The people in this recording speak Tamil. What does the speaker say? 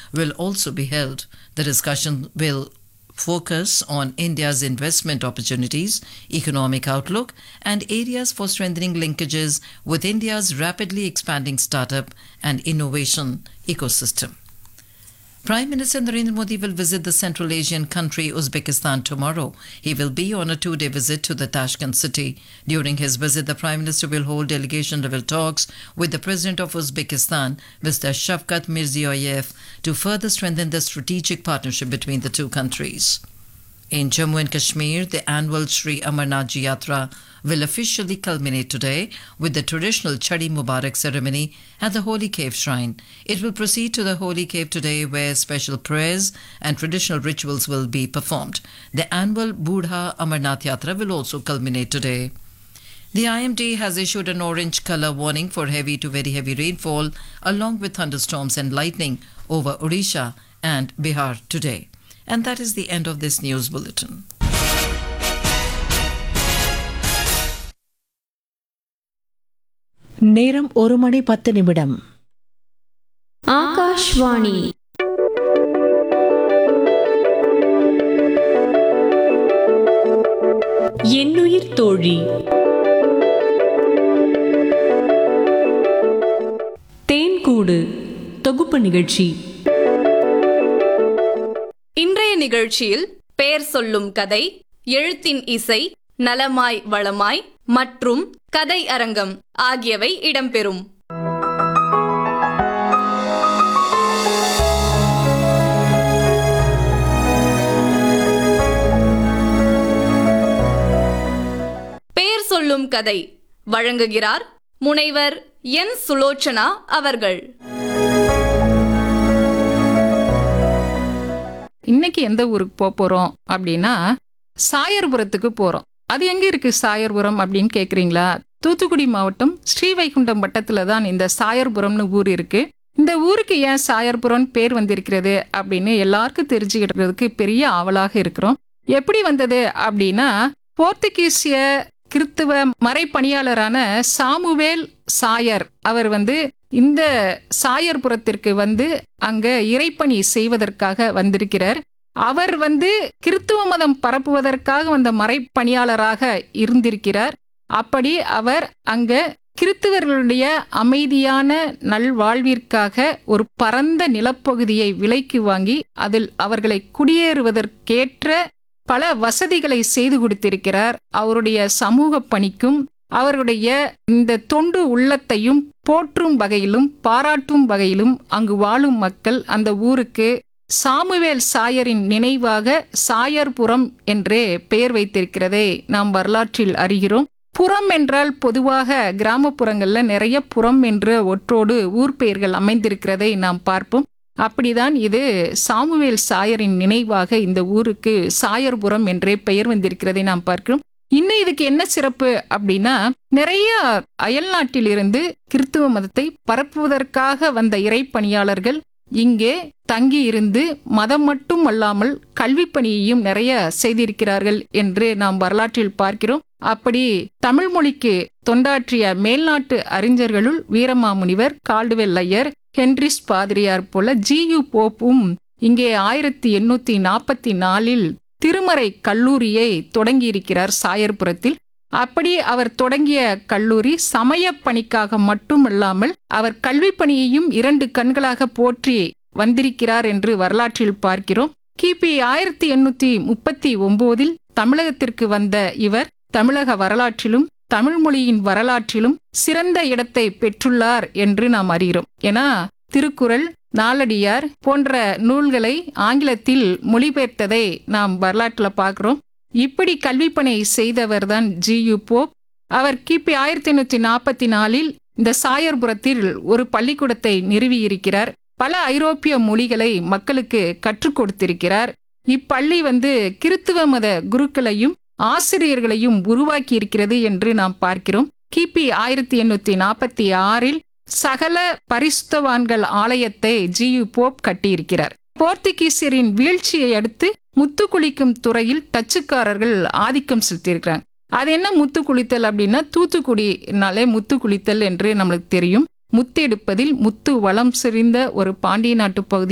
will also be held. The discussion will focus on India's investment opportunities, economic outlook, and areas for strengthening linkages with India's rapidly expanding startup and innovation ecosystem. Prime Minister Narendra Modi will visit the Central Asian country Uzbekistan tomorrow. He will be on a two day visit to the Tashkent city. During his visit, the Prime Minister will hold delegation level talks with the President of Uzbekistan, Mr. Shavkat Mirziyoyev, to further strengthen the strategic partnership between the two countries. In Jammu and Kashmir, the annual Sri Amarnath Ji Yatra will officially culminate today with the traditional Chadi Mubarak ceremony at the Holy Cave Shrine. It will proceed to the Holy Cave today where special prayers and traditional rituals will be performed. The annual Budha Amarnath Yatra will also culminate today. The IMD has issued an orange color warning for heavy to very heavy rainfall along with thunderstorms and lightning over Odisha and Bihar today. And that is the end of this news bulletin. நேரம் ஒரு மணி பத்து நிமிடம் ஆகாஷ்வாணி என்னுயிர் தோழி தேன்கூடு தொகுப்பு நிகழ்ச்சி இன்றைய நிகழ்ச்சியில் பெயர் சொல்லும் கதை எழுத்தின் இசை நலமாய் வளமாய் மற்றும் கதை அரங்கம் ஆகியவை இடம்பெறும் பெயர் சொல்லும் கதை வழங்குகிறார் முனைவர் என் சுலோச்சனா அவர்கள் இன்னைக்கு எந்த ஊருக்கு போக போறோம் அப்படின்னா சாயர்புரத்துக்கு போறோம் அது எங்க இருக்கு சாயர்புரம் அப்படின்னு கேக்குறீங்களா தூத்துக்குடி மாவட்டம் ஸ்ரீவைகுண்டம் வட்டத்துல தான் இந்த சாயர்புரம்னு ஊர் இருக்கு இந்த ஊருக்கு ஏன் சாயர்புரம் பேர் வந்திருக்கிறது அப்படின்னு எல்லாருக்கும் தெரிஞ்சுக்கிறதுக்கு பெரிய ஆவலாக இருக்கிறோம் எப்படி வந்தது அப்படின்னா போர்த்துகீசிய கிறித்துவ மறைப்பணியாளரான சாமுவேல் சாயர் அவர் வந்து இந்த சாயர்புரத்திற்கு வந்து அங்க இறைப்பணி செய்வதற்காக வந்திருக்கிறார் அவர் வந்து கிறித்துவ மதம் பரப்புவதற்காக வந்த மறைப்பணியாளராக இருந்திருக்கிறார் அப்படி அவர் அங்க கிறித்துவர்களுடைய அமைதியான நல்வாழ்விற்காக ஒரு பரந்த நிலப்பகுதியை விலைக்கு வாங்கி அதில் அவர்களை குடியேறுவதற்கேற்ற பல வசதிகளை செய்து கொடுத்திருக்கிறார் அவருடைய சமூக பணிக்கும் அவருடைய இந்த தொண்டு உள்ளத்தையும் போற்றும் வகையிலும் பாராட்டும் வகையிலும் அங்கு வாழும் மக்கள் அந்த ஊருக்கு சாமுவேல் சாயரின் நினைவாக சாயர்புரம் என்றே பெயர் வைத்திருக்கிறதை நாம் வரலாற்றில் அறிகிறோம் புறம் என்றால் பொதுவாக கிராமப்புறங்கள்ல நிறைய புறம் என்ற ஒற்றோடு ஊர் பெயர்கள் அமைந்திருக்கிறதை நாம் பார்ப்போம் அப்படிதான் இது சாமுவேல் சாயரின் நினைவாக இந்த ஊருக்கு சாயர்புரம் என்றே பெயர் வந்திருக்கிறதை நாம் பார்க்கிறோம் இன்னும் இதுக்கு என்ன சிறப்பு அப்படின்னா நிறைய அயல்நாட்டில் இருந்து கிறித்துவ மதத்தை பரப்புவதற்காக வந்த இறைப்பணியாளர்கள் இங்கே தங்கி இருந்து மதம் மட்டும் அல்லாமல் கல்வி பணியையும் நிறைய செய்திருக்கிறார்கள் என்று நாம் வரலாற்றில் பார்க்கிறோம் அப்படி தமிழ் மொழிக்கு தொண்டாற்றிய மேல்நாட்டு அறிஞர்களுள் வீரமாமுனிவர் கால்டுவெல் ஐயர் ஹென்ரிஸ் பாதிரியார் போல ஜியு போப்பும் இங்கே ஆயிரத்தி எண்ணூத்தி நாற்பத்தி நாலில் திருமறை கல்லூரியை தொடங்கியிருக்கிறார் சாயர்புரத்தில் அப்படி அவர் தொடங்கிய கல்லூரி சமய பணிக்காக மட்டுமல்லாமல் அவர் கல்வி பணியையும் இரண்டு கண்களாக போற்றி வந்திருக்கிறார் என்று வரலாற்றில் பார்க்கிறோம் கிபி ஆயிரத்தி எண்ணூத்தி முப்பத்தி ஒன்பதில் தமிழகத்திற்கு வந்த இவர் தமிழக வரலாற்றிலும் தமிழ் மொழியின் வரலாற்றிலும் சிறந்த இடத்தை பெற்றுள்ளார் என்று நாம் அறிகிறோம் ஏன்னா திருக்குறள் நாலடியார் போன்ற நூல்களை ஆங்கிலத்தில் மொழிபெயர்த்ததை நாம் வரலாற்றில் பார்க்கிறோம் இப்படி கல்விப்பணி செய்தவர் தான் ஜி யு போப் அவர் கிபி ஆயிரத்தி எண்ணூத்தி நாற்பத்தி நாலில் இந்த சாயர்புரத்தில் ஒரு பள்ளிக்கூடத்தை நிறுவியிருக்கிறார் பல ஐரோப்பிய மொழிகளை மக்களுக்கு கற்றுக் கொடுத்திருக்கிறார் இப்பள்ளி வந்து கிறித்துவ மத குருக்களையும் ஆசிரியர்களையும் உருவாக்கி இருக்கிறது என்று நாம் பார்க்கிறோம் கிபி ஆயிரத்தி எண்ணூத்தி நாற்பத்தி ஆறில் சகல பரிசுத்தவான்கள் ஆலயத்தை ஜி யு போப் கட்டியிருக்கிறார் போர்த்துகீசியரின் வீழ்ச்சியை அடுத்து முத்து குளிக்கும் துறையில் டச்சுக்காரர்கள் ஆதிக்கம் செலுத்தியிருக்கிறாங்க அது என்ன முத்து குளித்தல் அப்படின்னா தூத்துக்குடினாலே முத்து குளித்தல் என்று நம்மளுக்கு தெரியும் முத்தெடுப்பதில் முத்து வளம் செறிந்த ஒரு பாண்டிய நாட்டு பகுதி